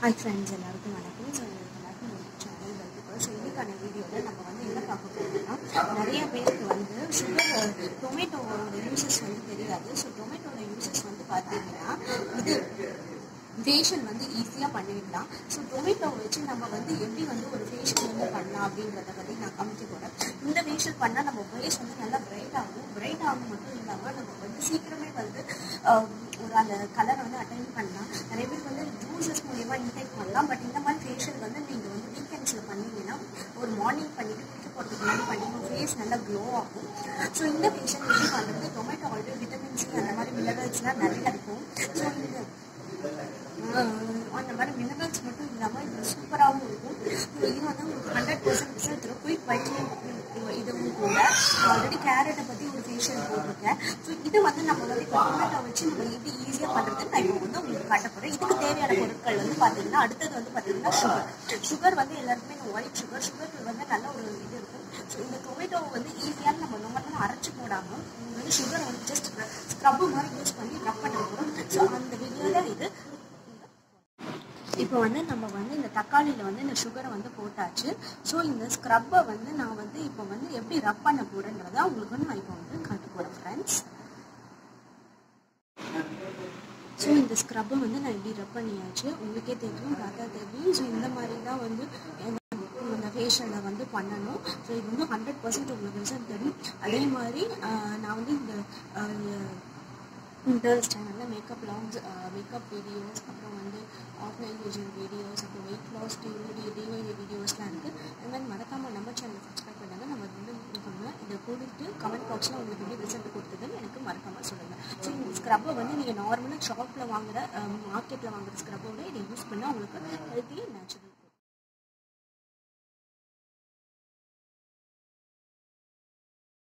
hi friends எல்லாருக்கும் வணக்கம் so எல்லாருக்கும் ஒரு சேனல் வெல்கம் ஸோ இன்னைக்கான வீடியோவில் நம்ம வந்து என்ன பார்க்க போகிறோம்னா நிறைய பேருக்கு வந்து சுகர் டொமேட்டோவோட யூசஸ் வந்து தெரியாது ஸோ டொமேட்டோட யூசஸ் வந்து பார்த்தீங்கன்னா இது ஃபேஷியல் வந்து ஈஸியாக பண்ணிடலாம் ஸோ டொமேட்டோ வச்சு நம்ம வந்து எப்படி வந்து ஒரு ஃபேஷியல் வந்து பண்ணலாம் அப்படின்றத பற்றி நான் காமிக்க போகிறேன் இந்த ஃபேஷியல் பண்ணால் நம்ம ஃபேஸ் வந்து நல்லா பிரைட் ஆகும் பிரைட் ஆகும் மட்டும் இல்லாமல் நம்ம வந்து சீக்கிரமே வந்து ஆஹ், ஒரு அந்த கலரை வந்து அட்டைன் பண்ணலாம் நிறைய பேருக்கு வந்து ஜூஸஸ் மூலியமா இன்டேக் பண்ணலாம் பட் இந்த மாதிரி ஃபேஷியல் வந்து நீங்கள் வந்து வீக்கெண்ட்ஸில் பண்ணீங்கன்னா ஒரு மார்னிங் பண்ணிட்டு குளிக்க போகிறதுக்கு முன்னாடி பண்ணி உங்கள் ஃபேஸ் நல்லா க்ளோ ஆகும் ஸோ இந்த ஃபேஷியல் எப்படி பண்ணுறது டொமேட்டோ ஆல்ரெடி விட்டமின் சி அந்த மாதிரி மினரல்ஸ்லாம் நிறைய இருக்கும் ஸோ இந்த ஆஹ் அந்த மாதிரி மினரல்ஸ் மட்டும் இல்லாமல் இது சூப்பராகவும் இருக்கும் இது வந்து உங்களுக்கு ஹண்ட்ரட் பர்சன்ட் ரிசல்ட் தரும் குயிக் வைட்டமின் இதுவும் கூட ஆல்ரெடி கேரட்டை பற்றி ஒரு ஃபேஷியல் போட்டிருக்கேன் ஸோ இது வந்து நம்ம வந்து இப்போ டொமேட்டோ வச்சு நம்ம எப்படி ஈஸியாக பண்ணுறதுன்னு நான் இப்போ வந்து உங்களுக்கு காட்ட போகிறேன் இதுக்கு தேவையான பொருட்கள் வந்து பார்த்தீங்கன்னா அடுத்தது வந்து பார்த்தீங்கன்னா சுகர் சுகர் வந்து எல்லாருக்குமே இந்த ஒயிட் சுகர் சுகர் வந்து நல்ல ஒரு இது இருக்கும் ஸோ இந்த டொமேட்டோவை வந்து ஈஸியாக நம்ம நம்ம அரைச்சி போடாமல் இது வந்து சுகர் வந்து ஜஸ்ட் ஸ்க்ரப்பு மாதிரி யூஸ் பண்ணி ரப் பண்ண போகிறோம் ஸோ அந்த வீடியோவில் இது இப்போ வந்து நம்ம வந்து இந்த தக்காளியில் வந்து இந்த சுகரை வந்து போட்டாச்சு ஸோ இந்த ஸ்க்ரப்பை வந்து நான் வந்து இப்போ வந்து எப்படி ரப் பண்ண போகிறேன்றதை உங்களுக்கு வந்து நான் இப்போ வந்து காட்ட போகிறேன் ஃப்ரெண்ட்ஸ் ஸோ இந்த ஸ்க்ரப்பை வந்து நான் எப்படி ரப் பண்ணியாச்சு உங்களுக்கே தெரியும் பார்த்தா தெரியும் ஸோ இந்த மாதிரி தான் வந்து இந்த ஃபேஷியலை வந்து பண்ணணும் ஸோ இது வந்து ஹண்ட்ரட் பர்சன்ட் உங்களுக்கு ரிசல்ட் தெரியும் அதே மாதிரி ஆஹ், நான் வந்து இந்த ஆஹ், இந்த சேனலில் மேக்கப் லாங்ஸ் மேக்கப் வீடியோஸ் அப்புறம் வந்து ஆர்கனைசேஷன் வீடியோஸ் அப்புறம் வெயிட் லாஸ் டிவிடி டிவைடி வீடியோஸ்லாம் இருக்குது அது மாதிரி மறக்காமல் நம்ம சேனலை சப்ஸ்கிரைப் பண்ணுங்கள் நம்ம வந்து இருக்கோங்க இதை கொடுத்து கமெண்ட் பாக்ஸில் உங்களுக்கு எப்படி ரிசல்ட் கொடுத்ததுன்னு எனக்கு மறக்காமல் சொல்லுங்கள் ஸோ இந்த ஸ்க்ரப்பை வந்து நீங்கள் நார்மலாக ஷாப்பில் வாங்குற மார்க்கெட்டில் வாங்குற ஸ்க்ரப்போட இதை யூஸ் பண்ணால் உங்களுக்கு ஹெல்த்தி நேச்சுரல்